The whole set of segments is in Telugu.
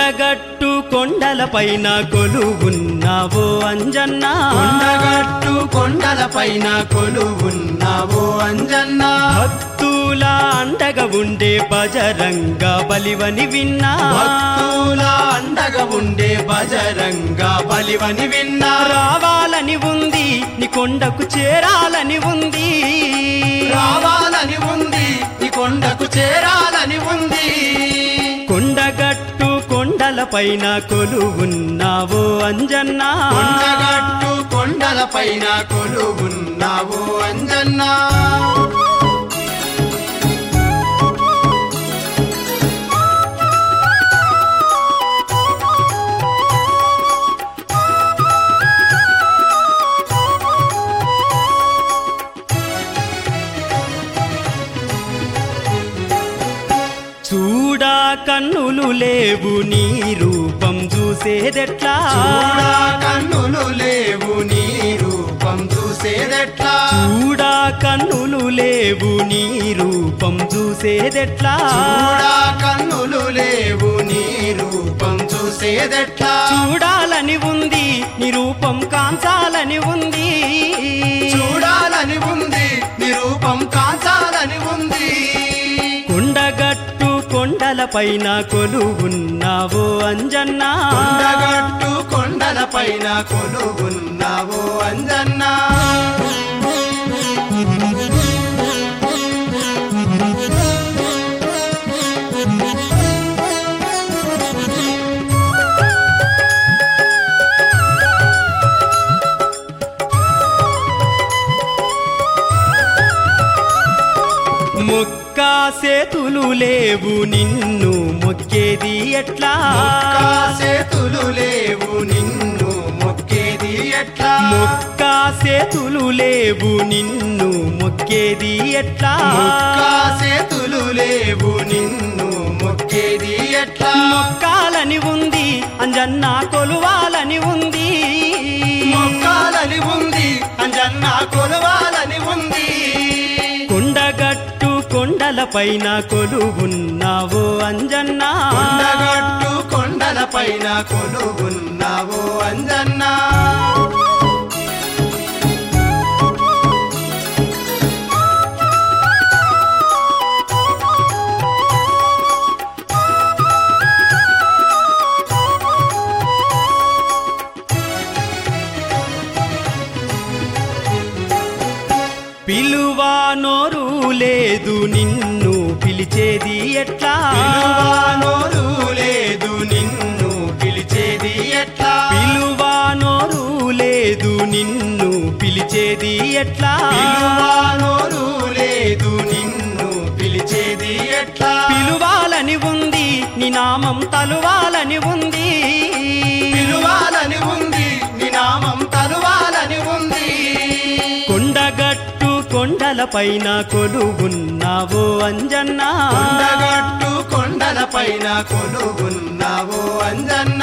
కొండగట్టు కొండలపైన కొలువున్నావో అంజన్న కొండగట్టు కొండల పైన కొలువున్నావో అంజన్న భక్తుల అండగా ఉండే బజరంగ బలివని విన్నా భక్తుల అండగా ఉండే బజరంగ బలివని విన్నా రావాలని ఉంది నీ కొండకు చేరాలని ఉంది రావాలని ఉంది ఈ కొండకు చేరాలని ఉంది కొండగట్టు కొండలపైన కొలువున్నావో అంజన్న కొండగట్టు కొండల పైన కొలువున్నావో అంజన్న చూడా కన్నులు లేవు నీ రూపం చూసేదెట్లా చూడా కన్నులు లేవు నీ రూపం చూసేదెట్లా చూడా కన్నులు లేవు నీ రూపం చూసేదెట్లా చూడా కన్నులు లేవు నీ రూపం చూసేదెట్లా చూడాలని ఉంది నీ రూపం కాంచాలని ఉంది చూడాలని ఉంది నీ రూపం కాంచాలని ఉంది కొండగట్టు కొండలపైన కొలువున్నావో అంజన్న కొండగట్టు కొండల పైన కొలువున్నావో అంజన్న మొక్క సేతులు లేవు నిన్ను మొక్కేది ఎట్లా చేతులు లేవు నిన్ను మొక్కేది ఎట్లా మొక్క సేతులు లేవు నిన్ను మొక్కేది ఎట్లా చేతులు లేవు నిన్ను మొక్కేది ఎట్లా మొక్కాలని ఉంది అంజన్న కొలువాలని ఉంది మొక్కాలని ఉంది అంజన్న కొలవాలని ఉంది కొండగట్టు కొండలపైన కొలువున్నావో అంజన్న కొండగట్టు కొండల పైన కొలువున్నావో అంజన్న పిలువా నోరు లేదు నిన్ను పిలిచేది ఎట్లా నోరు లేదు నిన్ను పిలిచేది ఎట్లా పిలువా నోరు లేదు నిన్ను పిలిచేది ఎట్లా నోరు లేదు నిన్ను పిలిచేది ఎట్లా పిలువాలని ఉంది నీ నామం తలువాలని ఉంది పిలువాలని ఉంది నీ నామం తరువాలని ఉంది కొండగట్టు కొండలపైన కొలువున్నావో అంజన్న కొండగట్టు కొండల పైన కొలువున్నావో అంజన్న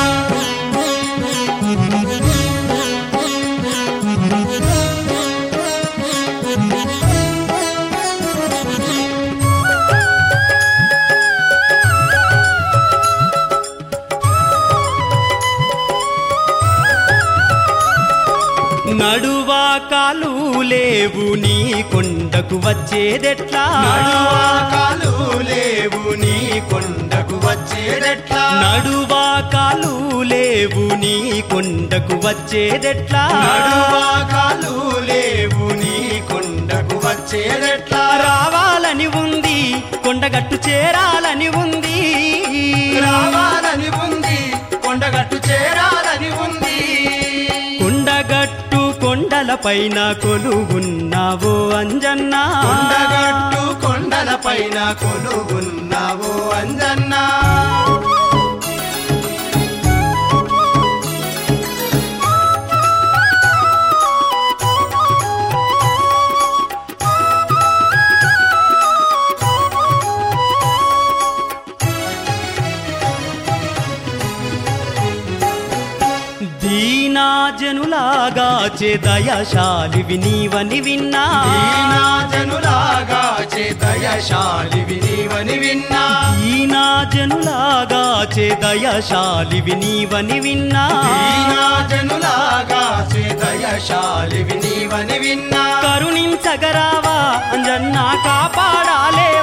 నడువా కాలు లేవు నీ కొండకు వచ్చేదెట్లా కాలు లేవు నీ కొండకు వచ్చేదెట్లా నడువా కాలు లేవు నీ కొండకు వచ్చేదెట్లా కాలు లేవు నీ కొండకు వచ్చేదెట్లా రావాలని ఉంది కొండగట్టు చేరాలని ఉంది రావాలని ఉంది కొండగట్టు చేరాలని ఉంది కొండగట్టు కొండలపైన కొలువున్నావో అంజన్న కొండగట్టు కొండల పైన కొలువున్నావో అంజన్న దీనా జనులాగా జనులాగాచే దయశాలివి నీవని విన్నా దీనా జనులాగా చేతయశాలివి నీవని విన్నా ఈనా జనులాగాచే దయశాలివి నీవని విన్నా దీనా జనులాగా చేతయశాలివి నీవని విన్నా కరుణించగరావా అంజన్న కాపాడాలేవా